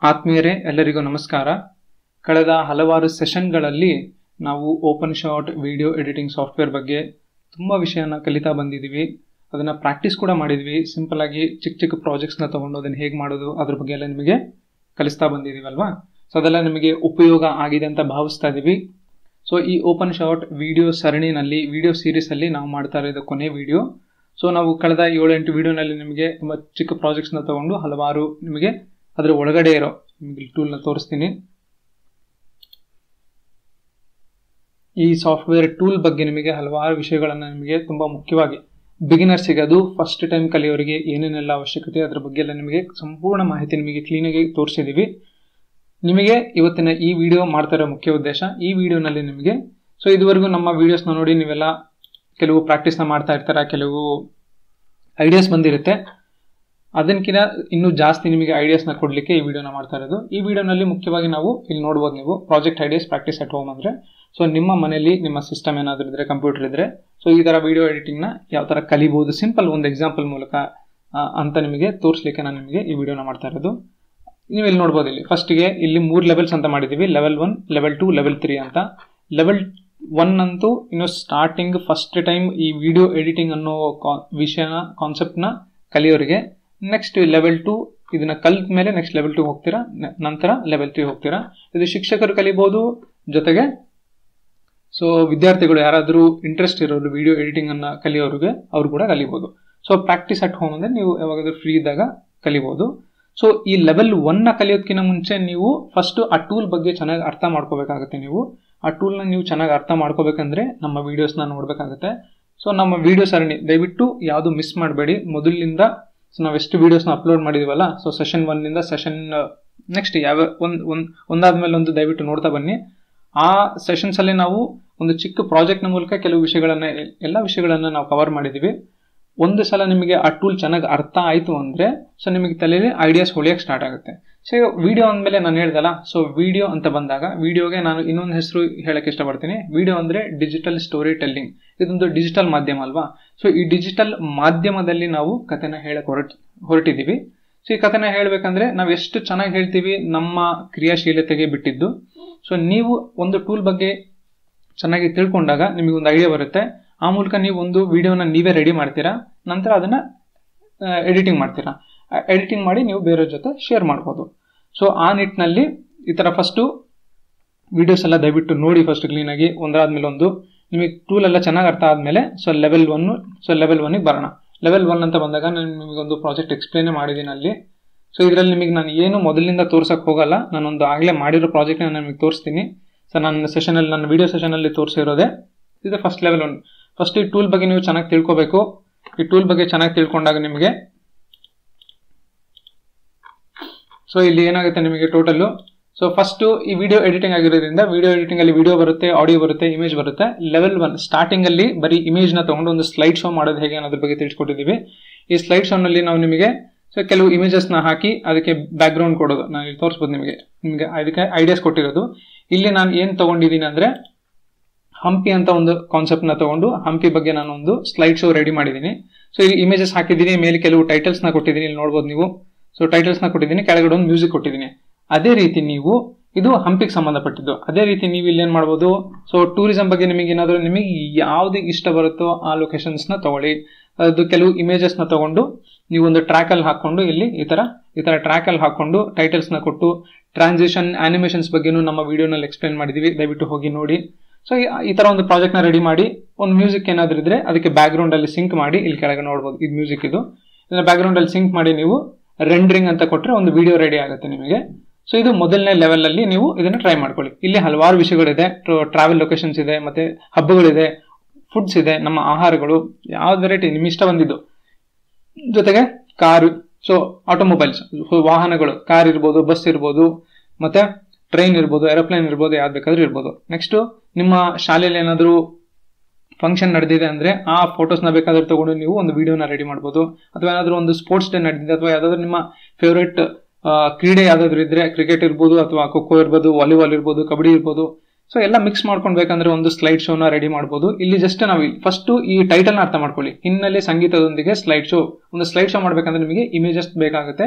ಆತ್ಮೀಯರೇ ಎಲ್ಲರಿಗೂ ನಮಸ್ಕಾರ ಕಳೆದ ಹಲವಾರು ಸೆಷನ್ಗಳಲ್ಲಿ ನಾವು Open Shot video editing software ಬಗ್ಗೆ ತುಂಬ ವಿಷಯನ ಕಲಿತಾ ಬಂದಿದ್ದೀವಿ ಅದನ್ನು ಪ್ರಾಕ್ಟೀಸ್ ಕೂಡ ಮಾಡಿದ್ವಿ ಸಿಂಪಲ್ ಆಗಿ ಚಿಕ್ಕ ಚಿಕ್ಕ ಪ್ರಾಜೆಕ್ಟ್ಸ್ನ ತೊಗೊಂಡು ಅದನ್ನು ಹೇಗೆ ಮಾಡೋದು ಅದ್ರ ಬಗ್ಗೆ ಎಲ್ಲ ನಿಮಗೆ ಕಲಿಸ್ತಾ ಬಂದಿದ್ದೀವಲ್ವಾ ಸೊ ಅದೆಲ್ಲ ನಿಮಗೆ ಉಪಯೋಗ ಆಗಿದೆ ಅಂತ ಭಾವಿಸ್ತಾ ಇದ್ದೀವಿ ಸೊ ಈ ಓಪನ್ ಶಾಟ್ ವಿಡಿಯೋ ಸರಣಿನಲ್ಲಿ ವಿಡಿಯೋ ಸೀರೀಸಲ್ಲಿ ನಾವು ಮಾಡ್ತಾ ಇರೋದು ಕೊನೆ ವಿಡಿಯೋ ಸೊ ನಾವು ಕಳೆದ ಏಳು ಎಂಟು ವಿಡಿಯೋನಲ್ಲಿ ನಿಮಗೆ ತುಂಬ ಚಿಕ್ಕ ಪ್ರಾಜೆಕ್ಟ್ಸ್ನ ತಗೊಂಡು ಹಲವಾರು ನಿಮಗೆ ಅದರ ಒಳಗಡೆ ಇರೋ ನಿಮಗೆ ಟೂಲ್ನ ತೋರಿಸ್ತೀನಿ ಈ ಸಾಫ್ಟ್ವೇರ್ ಟೂಲ್ ಬಗ್ಗೆ ನಿಮಗೆ ಹಲವಾರು ವಿಷಯಗಳನ್ನು ನಿಮಗೆ ತುಂಬ ಮುಖ್ಯವಾಗಿ ಬಿಗಿನರ್ಸಿಗೆ ಅದು ಫಸ್ಟ್ ಟೈಮ್ ಕಲಿಯೋರಿಗೆ ಏನೇನೆಲ್ಲ ಅವಶ್ಯಕತೆ ಅದ್ರ ಬಗ್ಗೆ ಎಲ್ಲ ನಿಮಗೆ ಸಂಪೂರ್ಣ ಮಾಹಿತಿ ನಿಮಗೆ ಕ್ಲೀನಾಗಿ ತೋರಿಸಿದ್ದೀವಿ ನಿಮಗೆ ಇವತ್ತಿನ ಈ ವಿಡಿಯೋ ಮಾಡ್ತಾ ಇರೋ ಮುಖ್ಯ ಉದ್ದೇಶ ಈ ವಿಡಿಯೋನಲ್ಲಿ ನಿಮಗೆ ಸೊ ಇದುವರೆಗೂ ನಮ್ಮ ವಿಡಿಯೋಸ್ನ ನೋಡಿ ನೀವೆಲ್ಲ ಕೆಲವು ಪ್ರಾಕ್ಟೀಸ್ನ ಮಾಡ್ತಾ ಇರ್ತಾರೆ ಕೆಲವು ಐಡಿಯಾಸ್ ಬಂದಿರುತ್ತೆ ಅದಕ್ಕಿಂತ ಇನ್ನೂ ಜಾಸ್ತಿ ನಿಮಗೆ ಐಡಿಯಾಸ್ನ ಕೊಡಲಿಕ್ಕೆ ಈ ವಿಡಿಯೋನ ಮಾಡ್ತಾ ಇರೋದು ಈ ವಿಡಿಯೋನಲ್ಲಿ ಮುಖ್ಯವಾಗಿ ನಾವು ಇಲ್ಲಿ ನೋಡ್ಬೋದು ನೀವು project ideas practice at home ಅಂದರೆ ಸೊ ನಿಮ್ಮ ಮನೆಯಲ್ಲಿ ನಿಮ್ಮ ಸಿಸ್ಟಮ್ ಏನಾದರೂ ಇದ್ರೆ ಕಂಪ್ಯೂಟರ್ ಇದ್ರೆ ಸೊ ಈ ಥರ ವಿಡಿಯೋ ಎಡಿಟಿಂಗ್ನ ಯಾವ ಥರ ಕಲಿಬೋದು ಸಿಂಪಲ್ ಒಂದು ಎಕ್ಸಾಂಪಲ್ ಮೂಲಕ ಆ, ಅಂತ ನಿಮಗೆ ತೋರಿಸ್ಲಿಕ್ಕೆ ನಾನು ನಿಮಗೆ ಈ ವಿಡಿಯೋನ ಮಾಡ್ತಾ ಇರೋದು ನೀವು ಇಲ್ಲಿ ನೋಡ್ಬೋದು ಇಲ್ಲಿ ಫಸ್ಟಿಗೆ ಇಲ್ಲಿ ಮೂರು ಲೆವೆಲ್ಸ್ ಅಂತ ಮಾಡಿದ್ದೀವಿ level one level two level three ಅಂತ ಲೆವೆಲ್ ಒನ್ ಅಂತೂ ಇನ್ನು ಸ್ಟಾರ್ಟಿಂಗ್ ಫಸ್ಟ್ ಟೈಮ್ ಈ ವಿಡಿಯೋ ಎಡಿಟಿಂಗ್ ಅನ್ನೋ ಕಾ ವಿಷಯನ ಕಾನ್ಸೆಪ್ಟ್ನ ಕಲಿಯೋರಿಗೆ ನೆಕ್ಸ್ಟ್ ಲೆವೆಲ್ ಟು ಇದನ್ನ ಕಲ್ತ ಮೇಲೆ ನೆಕ್ಸ್ಟ್ ಲೆವೆಲ್ ಟು ಹೋಗ್ತೀರಾ ನ- ನಂತರ ಲೆವೆಲ್ ತ್ರೀ ಹೋಗ್ತೀರಾ ಇದು ಶಿಕ್ಷಕರು ಕಲಿಬೋದು ಜೊತೆಗೆ ಸೊ ವಿದ್ಯಾರ್ಥಿಗಳು ಯಾರಾದರೂ ಇಂಟ್ರೆಸ್ಟ್ ಇರೋರು ವಿಡಿಯೋ ಎಡಿಟಿಂಗ್ ಅನ್ನ ಕಲಿಯೋರಿಗೆ ಅವ್ರು ಕೂಡ ಕಲಿಬೋದು ಸೊ ಪ್ರಾಕ್ಟೀಸ್ ಅಟ್ ಹೋಮ್ ಅಂದ್ರೆ ನೀವು ಯಾವಾಗಾದ್ರೂ ಫ್ರೀ ಇದ್ದಾಗ ಕಲಿಬೋದು ಸೊ ಈ ಲೆವೆಲ್ ಒನ್ನ ಕಲಿಯೋದಕ್ಕಿಂತ ಮುಂಚೆ ನೀವು ಫಸ್ಟ್ ಆ ಟೂಲ್ ಬಗ್ಗೆ ಚೆನ್ನಾಗಿ ಅರ್ಥ ಮಾಡ್ಕೋಬೇಕಾಗುತ್ತೆ ನೀವು ಆ ಟೂಲ್ನ ನೀವು ಚೆನ್ನಾಗಿ ಅರ್ಥ ಮಾಡ್ಕೋಬೇಕಂದ್ರೆ ನಮ್ಮ ವಿಡಿಯೋಸ್ನ ನೋಡಬೇಕಾಗುತ್ತೆ ಸೊ ನಮ್ಮ ವಿಡಿಯೋ ಸರಣಿ ದಯವಿಟ್ಟು ಯಾವುದು ಮಿಸ್ ಮಾಡಬೇಡಿ ಮೊದಲಿನಿಂದ ಸೊ ನಾವು ಎಷ್ಟು ವಿಡಿಯೋಸ್ನ ಅಪ್ಲೋಡ್ ಮಾಡಿದೀವಲ್ಲ ಸೊ ಸೆಷನ್ ಒನ್ನಿಂದ ಸೆಷನ್ ನೆಕ್ಸ್ಟ್ ಯಾವ ಒಂದು ಒಂದು ಒಂದಾದ್ಮೇಲೆ ಒಂದು ದಯವಿಟ್ಟು ನೋಡ್ತಾ ಬನ್ನಿ ಆ ಸೆಷನ್ಸ್ ಅಲ್ಲಿ ನಾವು ಒಂದು ಚಿಕ್ಕ ಪ್ರಾಜೆಕ್ಟ್ನ ಮೂಲಕ ಕೆಲವು ವಿಷಯಗಳನ್ನ ಎಲ್ಲ ವಿಷಯಗಳನ್ನ ನಾವು ಕವರ್ ಮಾಡಿದೀವಿ ಒಂದು ಸಲ ನಿಮಗೆ ಆ ಟೂಲ್ ಚೆನ್ನಾಗಿ ಅರ್ಥ ಆಯಿತು ಅಂದರೆ ಸೊ ನಿಮಗೆ ತಲೆಯಲ್ಲಿ ಐಡಿಯಾಸ್ ಹೊಳಿಯಕ್ಕೆ ಸ್ಟಾರ್ಟ್ ಆಗುತ್ತೆ ಸೊ ವಿಡಿಯೋ ಅಂದಮೇಲೆ ನಾನು ಹೇಳ್ದಲ್ಲ ಸೊ ವಿಡಿಯೋ ಅಂತ ಬಂದಾಗ ವಿಡಿಯೋಗೆ ನಾನು ಇನ್ನೊಂದು ಹೆಸರು ಹೇಳಕ್ಕೆ ಇಷ್ಟಪಡ್ತೀನಿ ವಿಡಿಯೋ ಅಂದರೆ ಡಿಜಿಟಲ್ ಸ್ಟೋರಿ ಟೆಲ್ಲಿಂಗ್ ಇದೊಂದು ಡಿಜಿಟಲ್ ಮಾಧ್ಯಮ ಅಲ್ವಾ ಸೊ ಈ ಡಿಜಿಟಲ್ ಮಾಧ್ಯಮದಲ್ಲಿ ನಾವು ಕಥೆನ ಹೇಳಕ್ಕೆ ಹೊರಟ ಹೊರಟಿದ್ದೀವಿ ಸೊ ಈ ಕಥೆನ ಹೇಳಬೇಕಂದ್ರೆ ನಾವು ಎಷ್ಟು ಚೆನ್ನಾಗಿ ಹೇಳ್ತೀವಿ ನಮ್ಮ ಕ್ರಿಯಾಶೀಲತೆಗೆ ಬಿಟ್ಟಿದ್ದು ಸೊ ನೀವು ಒಂದು ಟೂಲ್ ಬಗ್ಗೆ ಚೆನ್ನಾಗಿ ತಿಳ್ಕೊಂಡಾಗ ನಿಮಗೆ ಒಂದು ಐಡಿಯಾ ಬರುತ್ತೆ ಆ ಮೂಲಕ ನೀವು ಒಂದು ವಿಡಿಯೋನ ನೀವೇ ರೆಡಿ ಮಾಡ್ತೀರಾ ನಂತರ ಅದನ್ನ ಎಡಿಟಿಂಗ್ ಮಾಡ್ತೀರಾ ಎಡಿಟಿಂಗ್ ಮಾಡಿ ನೀವು ಬೇರೆಯವ್ರ ಜೊತೆ ಶೇರ್ ಮಾಡ್ಬೋದು ಸೊ ಆ ನಿಟ್ಟಿನಲ್ಲಿ ಈ ಥರ ಫಸ್ಟು ವಿಡಿಯೋಸ್ ಎಲ್ಲ ದಯವಿಟ್ಟು ನೋಡಿ ಫಸ್ಟ್ ಕ್ಲೀನಾಗಿ ಒಂದರಾದ್ಮೇಲೆ ಒಂದು ನಿಮಗೆ ಟೂಲ್ ಎಲ್ಲ ಚೆನ್ನಾಗಿ ಅರ್ಥ ಆದಮೇಲೆ ಸೊ ಲೆವೆಲ್ ಒನ್ನು ಸೊ ಲೆವೆಲ್ ಒನ್ನಿಗೆ ಬರೋಣ ಲೆವೆಲ್ ಒನ್ ಅಂತ ಬಂದಾಗ ನಾನು ನಿಮಗೊಂದು ಪ್ರಾಜೆಕ್ಟ್ ಎಕ್ಸ್ಪ್ಲೇನೇ ಮಾಡಿದ್ದೀನಿ ಅಲ್ಲಿ ಸೊ ಇದರಲ್ಲಿ ನಿಮಗೆ ನಾನು ಏನು ಮೊದಲಿನಿಂದ ತೋರ್ಸಕ್ಕೆ ಹೋಗಲ್ಲ ನಾನೊಂದು ಆಗಲೇ ಮಾಡಿರೋ ಪ್ರಾಜೆಕ್ಟ್ನ ನಾನು ನಿಮಗೆ ತೋರಿಸ್ತೀನಿ ಸೊ ನನ್ನ ಸೆಷನಲ್ಲಿ ನನ್ನ ವಿಡಿಯೋ ಸೆಷನಲ್ಲಿ ತೋರಿಸಿರೋದೆ ಇದು ಫಸ್ಟ್ ಲೆವೆಲ್ ಒನ್ ಫಸ್ಟ್ ಈ ಟೂಲ್ ಬಗ್ಗೆ ನೀವು ಚೆನ್ನಾಗಿ ತಿಳ್ಕೊಬೇಕು ಈ ಟೂಲ್ ಬಗ್ಗೆ ಚೆನ್ನಾಗಿ ತಿಳ್ಕೊಂಡಾಗ ನಿಮಗೆ ಸೊ ಇಲ್ಲಿ ಏನಾಗುತ್ತೆ ನಿಮಗೆ ಟೋಟಲು ಸೊ ಫಸ್ಟ್ ಈ ವಿಡಿಯೋ ಎಡಿಟಿಂಗ್ ಆಗಿರೋದ್ರಿಂದ ವಿಡಿಯೋ ಎಡಿಟಿಂಗ್ ಅಲ್ಲಿ ವಿಡಿಯೋ ಬರುತ್ತೆ ಆಡಿಯೋ ಬರುತ್ತೆ ಇಮೇಜ್ ಬರುತ್ತೆ ಲೆವೆಲ್ ಒನ್ ಸ್ಟಾರ್ಟಿಂಗ್ ಅಲ್ಲಿ ಬರೀ ಇಮೇಜ್ ನ ತಗೊಂಡು ಒಂದು ಸ್ಲೈಡ್ ಶೋ ಮಾಡೋದು ಹೇಗೆ ಅನ್ನೋದ್ರ ಬಗ್ಗೆ ತಿಳಿಸ್ಕೊಟ್ಟಿದ್ದೀವಿ ಈ ಸ್ಲೈಡ್ ಶೋ ನಲ್ಲಿ ನಾವು ನಿಮಗೆ ಸೊ ಕೆಲವು ಇಮೇಜಸ್ ನ ಹಾಕಿ ಅದಕ್ಕೆ ಬ್ಯಾಕ್ ಗ್ರೌಂಡ್ ಕೊಡೋದು ನಾನು ಇಲ್ಲಿ ತೋರಿಸ್ಬೋದು ನಿಮಗೆ ನಿಮಗೆ ಅದಕ್ಕೆ ಐಡಿಯಾಸ್ ಕೊಟ್ಟಿರೋದು ಇಲ್ಲಿ ನಾನು ಏನ್ ತಗೊಂಡಿದ್ದೀನಿ ಅಂದ್ರೆ ಹಂಪಿ ಅಂತ ಒಂದು ಕಾನ್ಸೆಪ್ಟ್ ನ ತಗೊಂಡು ಹಂಪಿ ಬಗ್ಗೆ ನಾನು ಒಂದು ಸ್ಲೈಡ್ ಶೋ ರೆಡಿ ಮಾಡಿದ್ದೀನಿ ಸೊ ಇಲ್ಲಿ ಇಮೇಜಸ್ ಹಾಕಿದ್ದೀನಿ ಮೇಲೆ ಕೆಲವು ಟೈಟಲ್ಸ್ ನ ಕೊಟ್ಟಿದ್ದೀನಿ ಇಲ್ಲಿ ನೋಡ್ಬೋದು ನೀವು ಸೊ ಟೈಟಲ್ಸ್ ನ ಕೊಟ್ಟಿದ್ದೀನಿ ಕೆಳಗಡೆ ಒಂದು ಮ್ಯೂಸಿಕ್ ಕೊಟ್ಟಿದ್ದೀನಿ ಅದೇ ರೀತಿ ನೀವು ಇದು ಹಂಪಿಗೆ ಸಂಬಂಧಪಟ್ಟಿದ್ದು ಅದೇ ರೀತಿ ನೀವು ಇಲ್ಲಿ ಏನ್ ಮಾಡ್ಬೋದು ಸೊ ಟೂರಿಸಂ ಬಗ್ಗೆ ನಿಮಗೆ ಏನಾದರೂ ನಿಮಗೆ ಯಾವ್ದು ಇಷ್ಟ ಬರುತ್ತೋ ಆ ಲೊಕೇಶನ್ಸ್ ನ ತಗೊಳ್ಳಿ ಅದು ಕೆಲವು ಇಮೇಜಸ್ ನ ತಗೊಂಡು ನೀವು ಒಂದು ಟ್ರ್ಯಾಕ್ ಅಲ್ಲಿ ಹಾಕೊಂಡು ಇಲ್ಲಿ ಈ ತರ ಈ ತರ ಟ್ರ್ಯಾಕ್ ಅಲ್ಲಿ ಹಾಕೊಂಡು ಟೈಟಲ್ಸ್ ನ ಕೊಟ್ಟು ಟ್ರಾನ್ಸಿಷನ್ ಆನಿಮೇಷನ್ಸ್ ಬಗ್ಗೆನೂ ನಮ್ಮ ವಿಡಿಯೋನಲ್ಲಿ ಎಕ್ಸ್ಪ್ಲೇನ್ ಮಾಡಿದೀವಿ ದಯವಿಟ್ಟು ಹೋಗಿ ನೋಡಿ ಸೊ ಈ ತರ ಒಂದು ಪ್ರಾಜೆಕ್ಟ್ ನ ರೆಡಿ ಮಾಡಿ ಒಂದು ಮ್ಯೂಸಿಕ್ ಏನಾದ್ರೂ ಇದ್ರೆ ಅದಕ್ಕೆ ಬ್ಯಾಕ್ ಗ್ರೌಂಡ್ ಅಲ್ಲಿ ಸಿಂಕ್ ಮಾಡಿ ಇಲ್ಲಿ ಕೆಳಗೆ ನೋಡ್ಬೋದು ಇದು ಮ್ಯೂಸಿಕ್ ಇದು ಇದನ್ನ ಬ್ಯಾಕ್ ಗ್ರೌಂಡ್ ಅಲ್ಲಿ ಸಿಂಕ್ ಮಾಡಿ ನೀವು ರೆಂಡರಿಂಗ್ ಅಂತ ಕೊಟ್ರೆ ಒಂದು ವಿಡಿಯೋ ರೆಡಿ ಆಗುತ್ತೆ ನಿಮಗೆ ಸೊ ಇದು ಮೊದಲನೇ ಲೆವೆಲ್ ಅಲ್ಲಿ ನೀವು ಇದನ್ನ ಟ್ರೈ ಮಾಡ್ಕೊಳ್ಳಿ ಇಲ್ಲಿ ಹಲವಾರು ವಿಷಯಗಳಿದೆ ಟ್ರಾವೆಲ್ ಲೊಕೇಶನ್ಸ್ ಇದೆ ಮತ್ತೆ ಹಬ್ಬಗಳಿದೆ ಫುಡ್ಸ್ ಇದೆ ನಮ್ಮ ಆಹಾರಗಳು ಯಾವ್ದು ವೆರೈಟಿ ನಿಮ್ ಇಷ್ಟ ಬಂದಿದ್ದು ಜೊತೆಗೆ ಕಾರು ಸೊ ಆಟೋಮೊಬೈಲ್ಸ್ ವಾಹನಗಳು ಕಾರ್ ಇರ್ಬೋದು ಬಸ್ ಇರ್ಬೋದು ಮತ್ತೆ ಟ್ರೈನ್ ಇರ್ಬೋದು ಏರೋಪ್ಲೇನ್ ಇರ್ಬೋದು ಯಾವ್ದು ಬೇಕಾದ್ರೂ ಇರ್ಬೋದು ನೆಕ್ಸ್ಟ್ ನಿಮ್ಮ ಶಾಲೆಯಲ್ಲಿ ಏನಾದರೂ ಫಂಕ್ಷನ್ ನಡೆದಿದೆ ಅಂದ್ರೆ ಆ ಫೋಟೋಸ್ನ ಬೇಕಾದ್ರೆ ತಗೊಂಡು ನೀವು ಒಂದು ವಿಡಿಯೋನ ರೆಡಿ ಮಾಡ್ಬೋದು ಅಥವಾ ಏನಾದರೂ ಒಂದು ಸ್ಪೋರ್ಟ್ಸ್ ಡೇ ನಡೆದಿದೆ ಅಥವಾ ಯಾವ್ದಾದ್ರು ನಿಮ್ಮ ಫೇವ್ರೇಟ್ ಕ್ರೀಡೆ ಯಾವ್ದಾದ್ರು ಇದ್ರೆ ಕ್ರಿಕೆಟ್ ಇರ್ಬೋದು ಅಥವಾ ಖೋಖೋ ಇರ್ಬೋದು ವಾಲಿಬಾಲ್ ಇರ್ಬೋದು ಕಬಡ್ಡಿ ಇರ್ಬೋದು ಸೊ ಎಲ್ಲ ಮಿಕ್ಸ್ ಮಾಡ್ಕೊಂಡು ಬೇಕಂದ್ರೆ ಒಂದು ಸ್ಲೈಡ್ ಶೋನ ರೆಡಿ ಮಾಡ್ಬೋದು ಇಲ್ಲಿ ಜಸ್ಟ್ ನಾವು ಫಸ್ಟ್ ಈ ಟೈಟಲ್ನ ಅರ್ಥ ಮಾಡ್ಕೊಳ್ಳಿ ಹಿನ್ನೆಲೆ ಸಂಗೀತದೊಂದಿಗೆ ಸ್ಲೈಡ್ ಶೋ ಒಂದು ಸ್ಲೈಡ್ ಶೋ ಮಾಡ್ಬೇಕಂದ್ರೆ ನಿಮಗೆ ಇಮೇಜಸ್ ಬೇಕಾಗುತ್ತೆ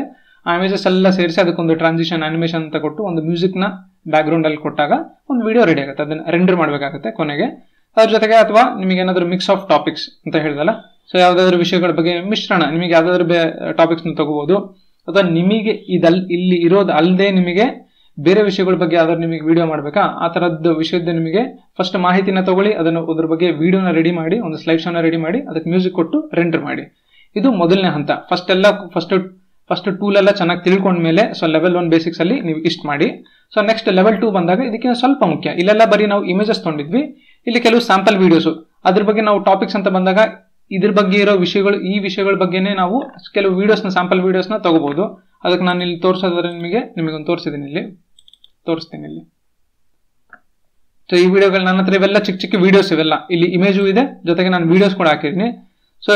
ಆ ಇಮೇಜಸ್ ಎಲ್ಲ ಸೇರಿಸಿ ಅದಕ್ಕೊಂದು ಟ್ರಾನ್ಸಿಷನ್ ಅನಿಮೇಷನ್ ಅಂತ ಕೊಟ್ಟು ಒಂದು ಮ್ಯೂಸಿಕ್ನ ಬ್ಯಾಕ್ಗ್ರೌಂಡ್ ಅಲ್ಲಿ ಕೊಟ್ಟಾಗ ಒಂದು ವಿಡಿಯೋ ರೆಡಿ ಆಗುತ್ತೆ ಅದನ್ನ ರೆಂಡರ್ ಮಾಡಬೇಕಾಗುತ್ತೆ ಕೊನೆಗೆ ಅದ್ರ ಜೊತೆಗೆ ಅಥವಾ ನಿಮಗೆ ಏನಾದರೂ ಮಿಕ್ಸ್ ಆಫ್ ಟಾಪಿಕ್ಸ್ ಅಂತ ಹೇಳಿದಲ್ಲ ಸೊ ಯಾವುದಾದ್ರೂ ವಿಷಯಗಳ ಬಗ್ಗೆ ಮಿಶ್ರಣ ನಿಮಗೆ ಯಾವುದಾದ್ರೂ ಬೇ ಟಾಪಿಕ್ಸ್ನ ತಗೋಬಹುದು ಅಥವಾ ನಿಮಗೆ ಇದಲ್ ಇಲ್ಲಿ ಇರೋದು ಅಲ್ಲದೆ ನಿಮಗೆ ಬೇರೆ ವಿಷಯಗಳ ಬಗ್ಗೆ ಯಾವ್ದಾದ್ರು ನಿಮಗೆ ವಿಡಿಯೋ ಮಾಡಬೇಕಾ ಆ ಥರದ್ದು ವಿಷಯದ ನಿಮಗೆ ಫಸ್ಟ್ ಮಾಹಿತಿನ ತಗೊಳ್ಳಿ ಅದನ್ನು ಅದ್ರ ಬಗ್ಗೆ ವಿಡಿಯೋನ ರೆಡಿ ಮಾಡಿ ಒಂದು ಸ್ಲೈಡ್ ಶೋನ ರೆಡಿ ಮಾಡಿ ಅದಕ್ಕೆ ಮ್ಯೂಸಿಕ್ ಕೊಟ್ಟು ರೆಂಡರ್ ಮಾಡಿ ಇದು ಮೊದಲನೇ ಹಂತ ಫಸ್ಟ್ ಎಲ್ಲ ಫಸ್ಟ್ ಫಸ್ಟ್ ಟೂಲ್ ಎಲ್ಲ ಚೆನ್ನಾಗಿ ತಿಳ್ಕೊಂಡ್ಮೇಲೆ ಸೊ ಲೆವೆಲ್ ಒನ್ ಬೇಸಿಕ್ಸ್ ಅಲ್ಲಿ ನೀವು ಇಷ್ಟು ಮಾಡಿ ಸೊ ನೆಕ್ಸ್ಟ್ ಲೆವೆಲ್ ಟೂ ಬಂದಾಗ ಇದಕ್ಕೆ ಸ್ವಲ್ಪ ಮುಖ್ಯ ಇಲ್ಲೆಲ್ಲ ಬರೀ ನಾವು ಇಮೇಜಸ್ ತೊಗೊಂಡಿದ್ವಿ ಇಲ್ಲಿ ಕೆಲವು ಸ್ಯಾಂಪಲ್ ವಿಡಿಯೋಸ್ ಅದ್ರ ಬಗ್ಗೆ ನಾವು ಟಾಪಿಕ್ಸ್ ಅಂತ ಬಂದಾಗ ಇದ್ರ ಬಗ್ಗೆ ಇರೋ ವಿಷಯಗಳು ಈ ವಿಷಯಗಳ ಬಗ್ಗೆನೇ ನಾವು ಕೆಲವು ವಿಡಿಯೋಸ್ನ ಸ್ಯಾಂಪಲ್ ವಿಡಿಯೋಸ್ನ ತಗೋಬಹುದು ಅದಕ್ಕೆ ನಾನು ಇಲ್ಲಿ ತೋರಿಸೋದ್ರೆ ನಿಮಗೆ ನಿಮಗೊಂದು ತೋರಿಸಿದ್ದೀನಿ ಇಲ್ಲಿ ತೋರಿಸ್ತೀನಿ ಇಲ್ಲಿ ಸೊ ಈ ವಿಡಿಯೋಗಳು ನನ್ನ ಹತ್ರ ಇವೆಲ್ಲ ಚಿಕ್ಕ ಚಿಕ್ಕ ವಿಡಿಯೋಸ್ ಇವೆಲ್ಲ ಇಲ್ಲಿ ಇಮೇಜು ಇದೆ ಜೊತೆಗೆ ನಾನು ವಿಡಿಯೋಸ್ ಕೂಡ ಹಾಕಿದ್ದೀನಿ ಸೊ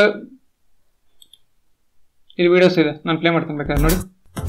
ಇಲ್ಲಿ ವಿಡಿಯೋಸ್ ಇದೆ ನಾನು ಪ್ಲೇ ಮಾಡ್ತೀನಿ ಬೇಕಾದ್ರೆ ನೋಡಿ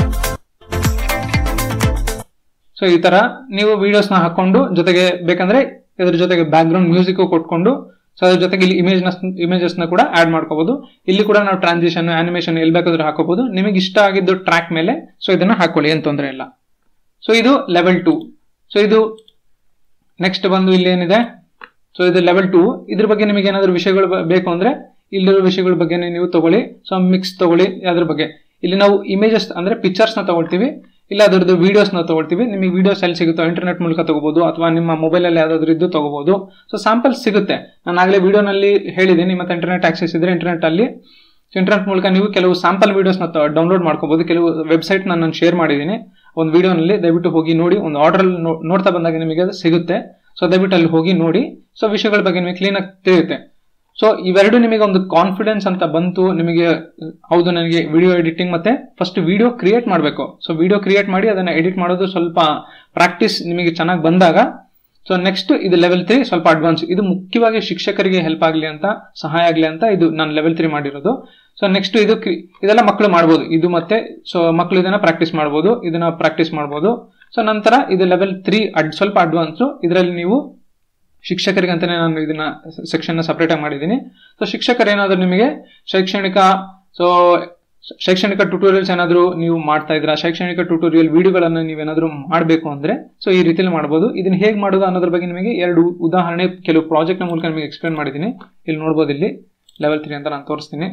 ಸೊ ಈ ತರ ನೀವು ವಿಡಿಯೋಸ್ನ ಹಾಕೊಂಡು ಜೊತೆಗೆ ಬೇಕಂದ್ರೆ ಇದ್ರ ಜೊತೆಗೆ ಬ್ಯಾಕ್ ಗ್ರೌಂಡ್ ಮ್ಯೂಸಿಕ್ ಕೊಟ್ಕೊಂಡು ಸೊ ಅದ್ರ ಜೊತೆಗೆ ಇಲ್ಲಿ ಇಮೇಜ್ ಇಮೇಜಸ್ ನ ಕೂಡ ಆಡ್ ಮಾಡ್ಕೋಬಹುದು ಇಲ್ಲಿ ಕೂಡ ನಾವು ಟ್ರಾನ್ಸಿಷನ್ ಅನಿಮೇಷನ್ ಎಲ್ಲಿ ಬೇಕಾದ್ರೂ ಹಾಕೋಬಹುದು ನಿಮಗೆ ಇಷ್ಟ ಆಗಿದ್ದು ಟ್ರ್ಯಾಕ್ ಮೇಲೆ ಸೊ ಇದನ್ನ ಹಾಕೊಳ್ಳಿ ಏನು ತೊಂದರೆ ಇಲ್ಲ ಸೊ ಇದು ಲೆವೆಲ್ ಟೂ ಸೊ ಇದು ನೆಕ್ಸ್ಟ್ ಬಂದು ಇಲ್ಲಿ ಏನಿದೆ ಸೊ ಇದು ಲೆವೆಲ್ ಟೂ ಇದ್ರ ಬಗ್ಗೆ ನಿಮಗೆ ಏನಾದರೂ ವಿಷಯಗಳು ಬ- ಬೇಕು ಅಂದ್ರೆ ಇಲ್ಲಿರೋ ವಿಷಯಗಳ ಬಗ್ಗೆ ನೀವು ತಗೊಳ್ಳಿ ಸೊ ಮಿಕ್ಸ್ ತಗೊಳ್ಳಿ ಅದ್ರ ಬಗ್ಗೆ ಇಲ್ಲಿ ನಾವು ಇಮೇಜಸ್ ಅಂದ್ರೆ ಪಿಕ್ಚರ್ಸ್ ನ ತಗೊಳ್ತೀವಿ ಇಲ್ಲ ಅದರದ್ದು ವಿಡಿಯೋಸ್ ನ ತಗೊಳ್ತೀವಿ ನಿಮಗೆ ವಿಡಿಯೋಸ್ ಎಲ್ಲಿ ಸಿಗುತ್ತೋ ಇಂಟರ್ನೆಟ್ ಮೂಲಕ ತಗೋಬಹುದು ಅಥವಾ ನಿಮ್ಮ ಮೊಬೈಲ್ ಅಲ್ಲಿ ಯಾವ್ದಾದ್ರು ಇದ್ದು ತಗೋಬಹುದು ಸೊ ಸ್ಯಾಂಪಲ್ ಸಿಗುತ್ತೆ ನಾನು ಆಗಲೇ ವಿಡಿಯೋನಲ್ಲಿ ಹೇಳಿದ್ದೀನಿ ಮತ್ತೆ ಇಂಟರ್ನೆಟ್ ಆಕ್ಸೆಸ್ ಇದ್ರೆ ಇಂಟರ್ನೆಟ್ ಅಲ್ಲಿ ಇಂಟರ್ನೆಟ್ ಮೂಲಕ ನೀವು ಕೆಲವು ಸ್ಯಾಂಪಲ್ ವಿಡಿಯೋಸ್ನ ಡೌನ್ಲೋಡ್ ಮಾಡ್ಕೋಬಹುದು ಕೆಲವು ವೆಬ್ಸೈಟ್ ನಾನು ಶೇರ್ ಮಾಡಿದ್ದೀನಿ ಒಂದು ವಿಡಿಯೋನಲ್ಲಿ ದಯವಿಟ್ಟು ಹೋಗಿ ನೋಡಿ ಒಂದು ಆರ್ಡರ್ ನೋಡ್ತಾ ಬಂದಾಗ ನಿಮಗೆ ಅದು ಸಿಗುತ್ತೆ ಸೊ ದಯವಿಟ್ಟು ಅಲ್ಲಿ ಹೋಗಿ ನೋಡಿ ಸೊ ವಿಷಯಗಳ ಬಗ್ಗೆ ನಿಮಗೆ ಕ್ಲೀನಾಗಿ ತಿಳಿಯುತ್ತೆ ಸೊ ಇವೆರಡು ನಿಮಗೆ ಒಂದು ಕಾನ್ಫಿಡೆನ್ಸ್ ಅಂತ ಬಂತು ನಿಮಗೆ ಹೌದು ನನಗೆ ವಿಡಿಯೋ ಎಡಿಟಿಂಗ್ ಮತ್ತೆ ಫಸ್ಟ್ ವಿಡಿಯೋ ಕ್ರಿಯೇಟ್ ಮಾಡಬೇಕು ಸೊ ವಿಡಿಯೋ ಕ್ರಿಯೇಟ್ ಮಾಡಿ ಅದನ್ನ ಎಡಿಟ್ ಮಾಡೋದು ಸ್ವಲ್ಪ ಪ್ರಾಕ್ಟೀಸ್ ನಿಮಗೆ ಚೆನ್ನಾಗಿ ಬಂದಾಗ ಸೊ ನೆಕ್ಸ್ಟ್ ಇದು ಲೆವೆಲ್ ತ್ರೀ ಸ್ವಲ್ಪ ಅಡ್ವಾನ್ಸ್ ಇದು ಮುಖ್ಯವಾಗಿ ಶಿಕ್ಷಕರಿಗೆ ಹೆಲ್ಪ್ ಆಗಲಿ ಅಂತ ಸಹಾಯ ಆಗಲಿ ಅಂತ ಇದು ನಾನು ಲೆವೆಲ್ ತ್ರೀ ಮಾಡಿರೋದು ಸೊ ನೆಕ್ಸ್ಟ್ ಇದು ಕ್ರಿ- ಇದೆಲ್ಲ ಮಕ್ಕಳು ಮಾಡ್ಬೋದು ಇದು ಮತ್ತೆ ಸೊ ಮಕ್ಕಳು ಇದನ್ನ ಪ್ರಾಕ್ಟೀಸ್ ಮಾಡ್ಬೋದು ಇದನ್ನ ಪ್ರಾಕ್ಟೀಸ್ ಮಾಡ್ಬೋದು ಸೊ ನಂತರ ಇದು ಲೆವೆಲ್ ತ್ರೀ ಅಡ್ ಸ್ವಲ್ಪ ಅಡ್ವಾನ್ಸು ಇದರಲ್ಲಿ ನೀವು ಶಿಕ್ಷಕರಿಗೆ ಅಂತಾನೆ ನಾನು ಇದನ್ನ ಸೆಕ್ಷನ್ ಸಪರೇಟ್ ಆಗಿ ಮಾಡಿದ್ದೀನಿ ಸೊ ಶಿಕ್ಷಕರು ಏನಾದರೂ ನಿಮಗೆ ಶೈಕ್ಷಣಿಕ ಸೊ ಶೈಕ್ಷಣಿಕ ಟ್ಯುಟೋರಿಯಲ್ಸ್ ಏನಾದರೂ ನೀವು ಮಾಡ್ತಾ ಇದ್ರ ಶೈಕ್ಷಣಿಕ ಟ್ಯುಟೋರಿಯಲ್ ವಿಡಿಯೋಗಳನ್ನು ನೀವೇನಾದರೂ ಮಾಡಬೇಕು ಅಂದ್ರೆ ಸೊ ಈ ರೀತಿಯಲ್ಲಿ ಮಾಡ್ಬೋದು ಇದನ್ನ ಹೇಗೆ ಮಾಡೋದು ಅನ್ನೋದ್ರ ಬಗ್ಗೆ ನಿಮಗೆ ಎರಡು ಉದಾಹರಣೆ ಕೆಲವು ಪ್ರಾಜೆಕ್ಟ್ನ ಮೂಲಕ ನಿಮಗೆ ಎಕ್ಸ್ಪ್ಲೇನ್ ಮಾಡಿದ್ದೀನಿ ಇಲ್ಲಿ ನೋಡ್ಬೋದು ಇಲ್ಲಿ ಲೆವೆಲ್ ತ್ರೀ ಅಂತ ನಾನು ತೋರಿಸ್ತೀನಿ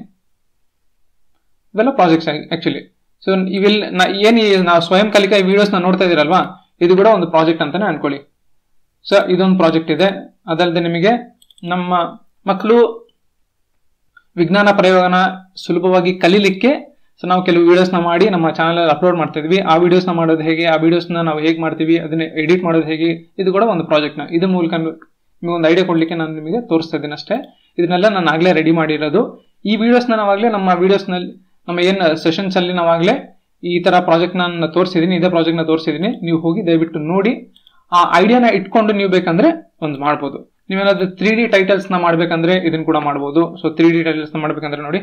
ಇವೆಲ್ಲ ಪ್ರಾಜೆಕ್ಟ್ಸ್ ಆಕ್ಚುಲಿ ಸೊ ಇವಿಲ್ ನಾ ಏನು ಈ ನಾವು ಸ್ವಯಂ ಕಲಿಕಾ ವಿಡಿಯೋಸ್ನ ನೋಡ್ತಾ ಇದ್ದೀರಲ್ವಾ ಇದು ಕೂಡ ಒಂದು ಪ್ರಾಜೆಕ್ಟ್ ಅಂತಾನೆ ಅನ್ಕೊಳ್ಳಿ ಸೊ ಇದೊಂದು ಪ್ರಾಜೆಕ್ಟ್ ಇದೆ ಅದಲ್ಲದೆ ನಿಮಗೆ ನಮ್ಮ ಮಕ್ಕಳು ವಿಜ್ಞಾನ ಪ್ರಯೋಗನ ಸುಲಭವಾಗಿ ಕಲೀಲಿಕ್ಕೆ ಸೊ ನಾವು ಕೆಲವು ವಿಡಿಯೋಸ್ನ ಮಾಡಿ ನಮ್ಮ ಚಾನಲ್ ಅಪ್ಲೋಡ್ ಮಾಡ್ತಾ ಇದ್ವಿ ಆ ವಿಡಿಯೋಸ್ನ ಮಾಡೋದು ಹೇಗೆ ಆ ವಿಡಿಯೋಸ್ನ ನಾವು ಹೇಗೆ ಮಾಡ್ತೀವಿ ಅದನ್ನ ಎಡಿಟ್ ಮಾಡೋದು ಹೇಗೆ ಇದು ಕೂಡ ಒಂದು ಪ್ರಾಜೆಕ್ಟ್ನ ಇದ್ರ ಮೂಲಕ ನಿಮಗೆ ಒಂದು ಐಡಿಯಾ ಕೊಡ್ಲಿಕ್ಕೆ ನಾನು ನಿಮಗೆ ತೋರಿಸ್ತಾ ಇದ್ದೀನಿ ಅಷ್ಟೇ ಇದನ್ನೆಲ್ಲ ನಾನು ಆಗಲೇ ರೆಡಿ ಮಾಡಿರೋದು ಈ ವಿಡಿಯೋಸ್ನ ನಾವಾಗಲೇ ನಮ್ಮ ವಿಡಿಯೋಸ್ನಲ್ಲಿ ನಮ್ಮ ಏನು ಸೆಷನ್ಸ್ ಅಲ್ಲಿ ನಾವಾಗಲೇ ಈ ತರ ಪ್ರಾಜೆಕ್ಟ್ ನಾನು ತೋರಿಸಿದ್ದೀನಿ ಇದೇ ಪ್ರಾಜೆಕ್ಟ್ನ ತೋರಿಸಿದ್ದೀನಿ ನೀವು ಹೋಗಿ ದಯವಿಟ್ಟು ನೋಡಿ ಆ ಐಡಿಯಾನ ಇಟ್ಕೊಂಡು ನೀವು ಬೇಕಂದ್ರೆ ಒಂದು ಮಾಡ್ಬೋದು ನೀವೇನಾದ್ರೂ ತ್ರೀ ಡಿ ಟೈಟಲ್ಸ್ನ ಮಾಡ್ಬೇಕಂದ್ರೆ ಇದನ್ನ ಕೂಡ ಮಾಡ್ಬೋದು ಸೊ ತ್ರೀ ಡಿ ಟೈಟಲ್ಸ್ನ ಮಾಡ್ಬೇಕಂದ್ರೆ ನೋಡಿ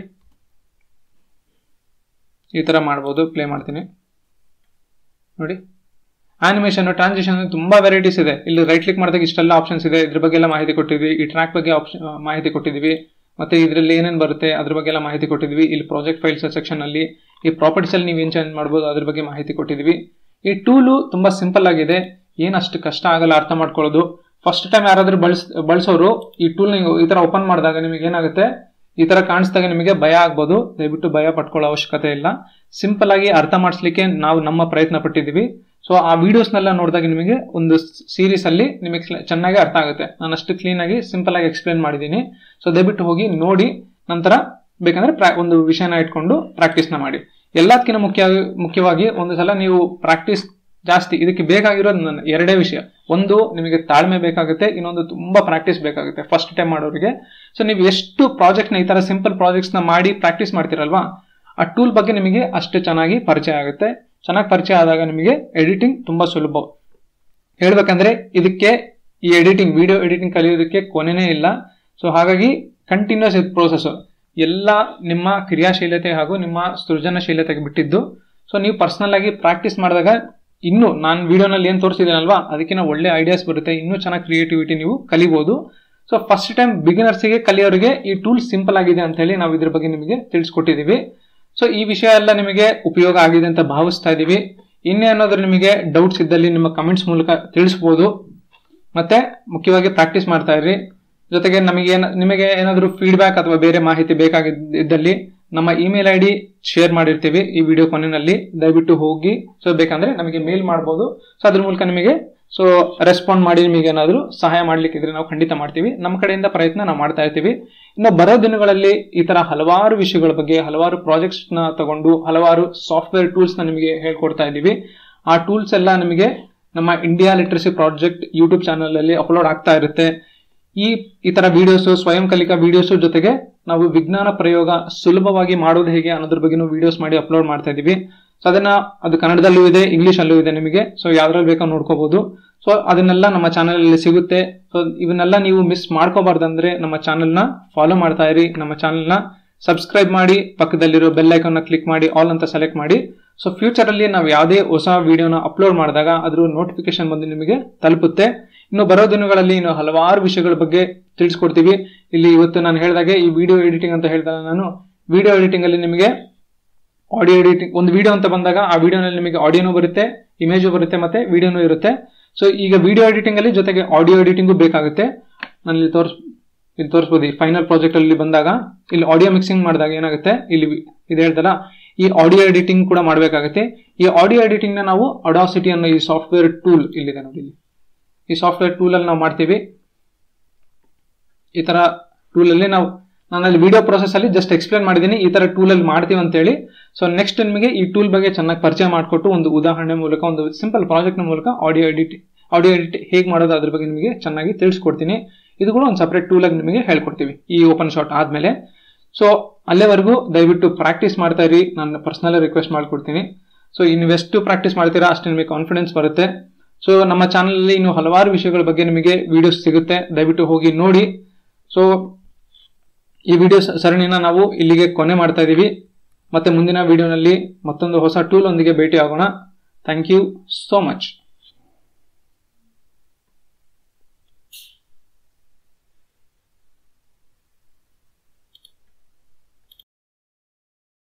ಈ ತರ ಮಾಡ್ಬೋದು ಪ್ಲೇ ಮಾಡ್ತೀನಿ ನೋಡಿ ಆನಿಮೇಷನ್ ಟ್ರಾನ್ಸಿಷನ್ ತುಂಬಾ ವೆರೈಟೀಸ್ ಇದೆ ಇಲ್ಲಿ ರೈಟ್ ಕ್ಲಿಕ್ ಮಾಡಿದಾಗ ಇಷ್ಟೆಲ್ಲ ಆಪ್ಷನ್ಸ್ ಇದೆ ಇದ್ರ ಬಗ್ಗೆ ಎಲ್ಲ ಮಾಹಿತಿ ಕೊಟ್ಟಿದ್ವಿ ಈ ಟ್ರ್ಯಾಕ್ ಬಗ್ಗೆ ಆಪ್ಷನ್ ಮಾಹಿತಿ ಕೊಟ್ಟಿದ್ವಿ ಮತ್ತೆ ಇದರಲ್ಲಿ ಏನೇನು ಬರುತ್ತೆ ಅದ್ರ ಬಗ್ಗೆ ಎಲ್ಲ ಮಾಹಿತಿ ಕೊಟ್ಟಿದ್ವಿ ಇಲ್ಲಿ ಪ್ರಾಜೆಕ್ಟ್ ಫೈಲ್ಸ್ ಸೆಕ್ಷನ್ ಅಲ್ಲಿ ಈ ಪ್ರಾಪರ್ಟೀಸ್ ಅಲ್ಲಿ ನೀವು ಏನ್ ಚೇಂಜ್ ಮಾಡ್ಬೋದು ಅದ್ರ ಬಗ್ಗೆ ಮಾಹಿತಿ ಕೊಟ್ಟಿದ್ವಿ ಈ ಟೂಲು ತುಂಬಾ ಸಿಂಪಲ್ ಆಗಿದೆ ಏನ್ ಅಷ್ಟು ಕಷ್ಟ ಆಗಲ್ಲ ಅರ್ಥ ಮಾಡ್ಕೊಳ್ಳೋದು ಫಸ್ಟ್ ಟೈಮ್ ಯಾರಾದ್ರೂ ಬಳಸ್ ಬಳಸೋರು ಈ ಟೂಲ್ ನೀವು ಈ ತರ ಓಪನ್ ಮಾಡಿದಾಗ ನಿಮಗೆ ಏನಾಗುತ್ತೆ ಈ ತರ ಕಾಣಿಸಿದಾಗ ನಿಮಗೆ ಭಯ ಆಗ್ಬೋದು ದಯವಿಟ್ಟು ಭಯ ಪಟ್ಕೊಳ್ಳೋ ಅವಶ್ಯಕತೆ ಇಲ್ಲ ಸಿಂಪಲ್ ಆಗಿ ಅರ್ಥ ಮಾಡಿಸ್ಲಿಕ್ಕೆ ನಾವು ನಮ್ಮ ಪ್ರಯತ್ನ ಪಟ್ಟಿದ್ದೀವಿ ಸೊ ಆ ವಿಡಿಯೋಸ್ನೆಲ್ಲ ನೋಡಿದಾಗ ನಿಮಗೆ ಒಂದು ಸೀರೀಸ್ ಅಲ್ಲಿ ನಿಮಗೆ ಕ್ಲ- ಚೆನ್ನಾಗಿ ಅರ್ಥ ಆಗುತ್ತೆ ನಾನು ಅಷ್ಟು ಕ್ಲೀನ್ ಆಗಿ ಸಿಂಪಲ್ ಆಗಿ ಎಕ್ಸ್ಪ್ಲೇನ್ ಮಾಡಿದ್ದೀನಿ ಸೊ ದಯವಿಟ್ಟು ಹೋಗಿ ನೋಡಿ ನಂತರ ಬೇಕಂದ್ರೆ ಪ್ರಾ- ಒಂದು ವಿಷಯನ ಇಟ್ಕೊಂಡು ಪ್ರಾಕ್ಟೀಸ್ನ ಮಾಡಿ ಎಲ್ಲದಕ್ಕಿಂತ ಮುಖ್ಯ ಮುಖ್ಯವಾಗಿ ಒಂದು ಸಲ ನೀವು ಪ್ರಾಕ್ಟೀಸ್ ಜಾಸ್ತಿ ಇದಕ್ಕೆ ಬೇಕಾಗಿರೋದು ನನ್ನ ಎರಡೇ ವಿಷಯ ಒಂದು ನಿಮಗೆ ತಾಳ್ಮೆ ಬೇಕಾಗುತ್ತೆ ಇನ್ನೊಂದು ತುಂಬಾ ಪ್ರಾಕ್ಟೀಸ್ ಬೇಕಾಗುತ್ತೆ ಫಸ್ಟ್ ಟೈಮ್ ಮಾಡೋರಿಗೆ ಸೊ ನೀವು ಎಷ್ಟು ಪ್ರಾಜೆಕ್ಟ್ನ ಈ ತರ ಸಿಂಪಲ್ ಪ್ರಾಜೆಕ್ಟ್ಸ್ನ ಮಾಡಿ ಪ್ರಾಕ್ಟೀಸ್ ಮಾಡ್ತೀರಲ್ವಾ ಆ ಟೂಲ್ ಬಗ್ಗೆ ನಿಮಗೆ ಅಷ್ಟು ಚೆನ್ನಾಗಿ ಪರಿಚಯ ಆಗುತ್ತೆ ಚೆನ್ನಾಗಿ ಪರಿಚಯ ಆದಾಗ ನಿಮಗೆ ಎಡಿಟಿಂಗ್ ತುಂಬಾ ಸುಲಭ ಹೇಳ್ಬೇಕಂದ್ರೆ ಇದಕ್ಕೆ ಈ ಎಡಿಟಿಂಗ್ ವಿಡಿಯೋ ಎಡಿಟಿಂಗ್ ಕಲಿಯೋದಕ್ಕೆ ಕೊನೆನೇ ಇಲ್ಲ ಸೊ ಹಾಗಾಗಿ ಕಂಟಿನ್ಯೂಸ್ ಪ್ರೋಸೆಸ್ ಎಲ್ಲ ನಿಮ್ಮ ಕ್ರಿಯಾಶೀಲತೆ ಹಾಗೂ ನಿಮ್ಮ ಸೃಜನಶೀಲತೆಗೆ ಬಿಟ್ಟಿದ್ದು ಸೊ ನೀವು ಪರ್ಸನಲ್ ಆಗಿ ಪ್ರಾಕ್ಟೀಸ್ ಮಾಡಿದಾಗ ಇನ್ನು ನಾನು ವಿಡಿಯೋನಲ್ಲಿ ಏನು ತೋರಿಸಿದ್ದೀನಲ್ವಾ ಅದಕ್ಕಿಂತ ಒಳ್ಳೆ ಐಡಿಯಾಸ್ ಬರುತ್ತೆ ಇನ್ನೂ ಚೆನ್ನಾಗಿ ಕ್ರಿಯೇಟಿವಿಟಿ ನೀವು ಕಲಿಬಹುದು ಸೊ ಫಸ್ಟ್ ಟೈಮ್ ಬಿಗಿನರ್ಸಿಗೆ ಕಲಿಯೋರಿಗೆ ಈ ಟೂಲ್ ಸಿಂಪಲ್ ಆಗಿದೆ ಅಂತ ಹೇಳಿ ನಾವು ಇದ್ರ ಬಗ್ಗೆ ನಿಮಗೆ ತಿಳಿಸ್ಕೊಟ್ಟಿದ್ದೀವಿ ಸೊ ಈ ವಿಷಯ ಎಲ್ಲ ನಿಮಗೆ ಉಪಯೋಗ ಆಗಿದೆ ಅಂತ ಭಾವಿಸ್ತಾ ಇದ್ದೀವಿ ಇನ್ನೇನಾದ್ರೂ ನಿಮಗೆ ಡೌಟ್ಸ್ ಇದ್ದಲ್ಲಿ ನಿಮ್ಮ ಕಮೆಂಟ್ಸ್ ಮೂಲಕ ತಿಳಿಸ್ಬೋದು ಮತ್ತೆ ಮುಖ್ಯವಾಗಿ ಪ್ರಾಕ್ಟೀಸ್ ಮಾಡ್ತಾ ಇರ್ರಿ ಜೊತೆಗೆ ನಮಗೆ ಏನ ನಿಮಗೆ ಏನಾದರೂ ಫೀಡ್ಬ್ಯಾಕ್ ಅಥವಾ ಬೇರೆ ಮಾಹಿತಿ ಬೇಕಾಗಿದ್ದಲ್ಲಿ ನಮ್ಮ ಇಮೇಲ್ ಐ ಡಿ ಶೇರ್ ಮಾಡಿರ್ತೀವಿ ಈ ವಿಡಿಯೋ ಕೊನೆಯಲ್ಲಿ ದಯವಿಟ್ಟು ಹೋಗಿ ಸೊ ಬೇಕಂದ್ರೆ ನಮಗೆ ಮೇಲ್ ಮಾಡ್ಬೋದು ಸೊ ಅದ್ರ ಮೂಲಕ ನಿಮಗೆ ಸೊ ರೆಸ್ಪಾಂಡ್ ಮಾಡಿ ನಿಮಗೆ ಏನಾದರೂ ಸಹಾಯ ಮಾಡ್ಲಿಕ್ಕಿದ್ರೆ ನಾವು ಖಂಡಿತ ಮಾಡ್ತೀವಿ ನಮ್ಮ ಕಡೆಯಿಂದ ಪ್ರಯತ್ನ ನಾವು ಮಾಡ್ತಾ ಇರ್ತೀವಿ ಇನ್ನು ಬರೋ ದಿನಗಳಲ್ಲಿ ಈ ತರ ಹಲವಾರು ವಿಷಯಗಳ ಬಗ್ಗೆ ಹಲವಾರು ಪ್ರಾಜೆಕ್ಟ್ಸ್ ನ ತಗೊಂಡು ಹಲವಾರು ಸಾಫ್ಟ್ವೇರ್ ಟೂಲ್ಸ್ ನ ನಿಮಗೆ ಹೇಳ್ಕೊಡ್ತಾ ಇದ್ದೀವಿ ಆ ಟೂಲ್ಸ್ ಎಲ್ಲ ನಿಮಗೆ ನಮ್ಮ India literacy project YouTube channel ಅಲ್ಲಿ ಅಪ್ಲೋಡ್ ಆಗ್ತಾ ಇರುತ್ತೆ ಈ ಈ ತರ ವಿಡಿಯೋಸ್ ಸ್ವಯಂ ಕಲಿಕಾ ವಿಡಿಯೋಸ್ ಜೊತೆಗೆ ನಾವು ವಿಜ್ಞಾನ ಪ್ರಯೋಗ ಸುಲಭವಾಗಿ ಮಾಡೋದು ಹೇಗೆ ಅನ್ನೋದ್ರ ಬಗ್ಗೆನೂ ವಿಡಿಯೋಸ್ ಮಾಡಿ ಅಪ್ಲೋಡ್ ಮಾಡ್ತಾ ಇದೀವಿ ಸೊ ಅದನ್ನ ಅದು ಕನ್ನಡದಲ್ಲೂ ಇದೆ ಇಂಗ್ಲಿಷ್ ಅಲ್ಲೂ ಇದೆ ನಿಮಗೆ ಸೊ ಯಾವ್ದ್ರಲ್ಲಿ ಬೇಕೋ ನೋಡ್ಕೋಬಹುದು ಸೊ ಅದನ್ನೆಲ್ಲ ನಮ್ಮ ಚಾನಲ್ ಅಲ್ಲಿ ಸಿಗುತ್ತೆ ಸೊ ಇವನ್ನೆಲ್ಲ ನೀವು ಮಿಸ್ ಮಾಡ್ಕೋಬಾರ್ದಂದ್ರೆ ನಮ್ಮ ಚಾನೆಲ್ ನ ಫಾಲೋ ಮಾಡ್ತಾ ಇರಿ ನಮ್ಮ ಚಾನೆಲ್ ನ ಸಬ್ಸ್ಕ್ರೈಬ್ ಮಾಡಿ ಪಕ್ಕದಲ್ಲಿರೋ ಬೆಲ್ ಐಕಾನ್ ನ ಕ್ಲಿಕ್ ಮಾಡಿ ಆಲ್ ಅಂತ ಸೆಲೆಕ್ಟ್ ಮಾಡಿ ಸೊ ಫ್ಯೂಚರ್ ಅಲ್ಲಿ ನಾವು ಯಾವುದೇ ಹೊಸ ವಿಡಿಯೋನ ಅಪ್ಲೋಡ್ ಮಾಡಿದಾಗ ಅದ್ರ ನೋಟಿಫಿಕೇಶನ್ ಬಂದು ನಿಮಗೆ ತಲುಪುತ್ತೆ ಇನ್ನು ಬರೋ ದಿನಗಳಲ್ಲಿ ಇನ್ನು ಹಲವಾರು ವಿಷಯಗಳ ಬಗ್ಗೆ ತಿಳಿಸ್ಕೊಡ್ತೀವಿ ಇಲ್ಲಿ ಇವತ್ತು ನಾನು ಹೇಳಿದಾಗೆ ಈ ವಿಡಿಯೋ ಎಡಿಟಿಂಗ್ ಅಂತ ಹೇಳಿದಾಗ ನಾನು ವಿಡಿಯೋ ಎಡಿಟಿಂಗ್ ಅಲ್ಲಿ ನಿಮಗೆ ಆಡಿಯೋ ಎಡಿಟಿಂಗ್ ಒಂದು ವಿಡಿಯೋ ಅಂತ ಬಂದಾಗ ಆ ವಿಡಿಯೋನಲ್ಲಿ ನಿಮಗೆ ಆಡಿಯೋನೂ ಬರುತ್ತೆ ಇಮೇಜು ಬರುತ್ತೆ ಮತ್ತೆ ವಿಡಿಯೋನೂ ಇರುತ್ತೆ ಸೊ ಈಗ ವಿಡಿಯೋ ಎಡಿಟಿಂಗ್ ಅಲ್ಲಿ ಜೊತೆಗೆ ಆಡಿಯೋ ಎಡಿಟಿಂಗು ಬೇಕಾಗುತ್ತೆ ನಾನು ಇಲ್ಲಿ ತೋರಿಸ್ ಇಲ್ಲಿ ತೋರಿಸ್ಬೋದು ಈ ಫೈನಲ್ ಪ್ರಾಜೆಕ್ಟ್ ಅಲ್ಲಿ ಬಂದಾಗ ಇಲ್ಲಿ ಆಡಿಯೋ ಮಿಕ್ಸಿಂಗ್ ಮಾಡಿದಾಗ ಏನಾಗುತ್ತೆ ಇಲ್ಲಿ ಇದು ಹೇಳ್ದಲ್ಲ ಈ ಆಡಿಯೋ ಎಡಿಟಿಂಗ್ ಕೂಡ ಮಾಡಬೇಕಾಗುತ್ತೆ ಈ ಆಡಿಯೋ ಎಡಿಟಿಂಗ್ ನ ನಾವು ಅಡಾಸಿಟಿ ಅನ್ನೋ ಈ ಸಾಫ್ಟ್ವೇರ್ ಟೂಲ್ ಇಲ್ಲಿದೆ ನೋಡಿ ಇಲ್ಲಿ ಈ ಸಾಫ್ಟ್ವೇರ್ ಟೂಲ್ ಅಲ್ಲಿ ನಾವು ಮಾಡ್ತೀವಿ ಈ ತರ ಟೂಲ್ ಅಲ್ಲಿ ನಾವು ನಾನು ಅಲ್ಲಿ ವಿಡಿಯೋ ಪ್ರೊಸೆಸ್ ಅಲ್ಲಿ ಜಸ್ಟ್ ಎಕ್ಸ್ಪ್ಲೇನ್ ಮಾಡಿದ್ದೀನಿ ಈ ತರ ಟೂಲ್ ಅಲ್ಲಿ ಮಾಡ್ತೀವಿ ಅಂತ ಹೇಳಿ ಸೊ ನೆಕ್ಸ್ಟ್ ನಿಮಗೆ ಈ ಟೂಲ್ ಬಗ್ಗೆ ಚೆನ್ನಾಗಿ ಪರಿಚಯ ಮಾಡಿಕೊಟ್ಟು ಒಂದು ಉದಾಹರಣೆ ಮೂಲಕ ಒಂದು ಸಿಂಪಲ್ ಪ್ರಾಜೆಕ್ಟ್ ನ ಮೂಲಕ ಆಡಿಯೋ ಎಡಿಟ್ ಆಡಿಯೋ ಎಡಿಟ್ ಹೇಗೆ ಮಾಡೋದು ಅದ್ರ ಬಗ್ಗೆ ನಿಮಗೆ ಚೆನ್ನಾಗಿ ತಿಳಿಸ್ಕೊಡ್ತೀನಿ ಇದು ಕೂಡ ಒಂದು ಸಪರೇಟ್ ಟೂಲ್ ಆಗಿ ನಿಮಗೆ ಹೇಳ್ಕೊಡ್ತೀವಿ ಈ ಓಪನ್ ಶಾಟ್ ಆದ್ಮೇಲೆ ಸೊ ಅಲ್ಲೇವರೆಗೂ ದಯವಿಟ್ಟು ಪ್ರಾಕ್ಟೀಸ್ ಮಾಡ್ತಾ ಇರಿ ನಾನು ಪರ್ಸನಲ್ ರಿಕ್ವೆಸ್ಟ್ ಮಾಡ್ಕೊಡ್ತೀನಿ ಸೊ ಇನ್ನೆಷ್ಟು ಪ್ರಾಕ್ಟೀಸ್ ಮಾಡ್ತೀರಾ ಅಷ್ಟು ನಿಮಗೆ ಕಾನ್ಫಿಡೆನ್ಸ್ ಬರುತ್ತೆ ಸೊ ನಮ್ಮ ಚಾನಲಲ್ಲಿ ಇನ್ನು ಹಲವಾರು ವಿಷಯಗಳ ಬಗ್ಗೆ ನಿಮಗೆ ವಿಡಿಯೋಸ್ ಸಿಗುತ್ತೆ ದಯವಿಟ್ಟು ಹೋಗಿ ನೋಡಿ ಸೊ ಈ ವಿಡಿಯೋ ಸರಣಿನ ನಾವು ಇಲ್ಲಿಗೆ ಕೊನೆ ಮಾಡ್ತಾ ಇದ್ದೀವಿ ಮತ್ತೆ ಮುಂದಿನ ವಿಡಿಯೋನಲ್ಲಿ ಮತ್ತೊಂದು ಹೊಸ ಟೂಲ್ ಒಂದಿಗೆ ಭೇಟಿ ಆಗೋಣ ಥ್ಯಾಂಕ್ ಯು ಸೋ ಮಚ್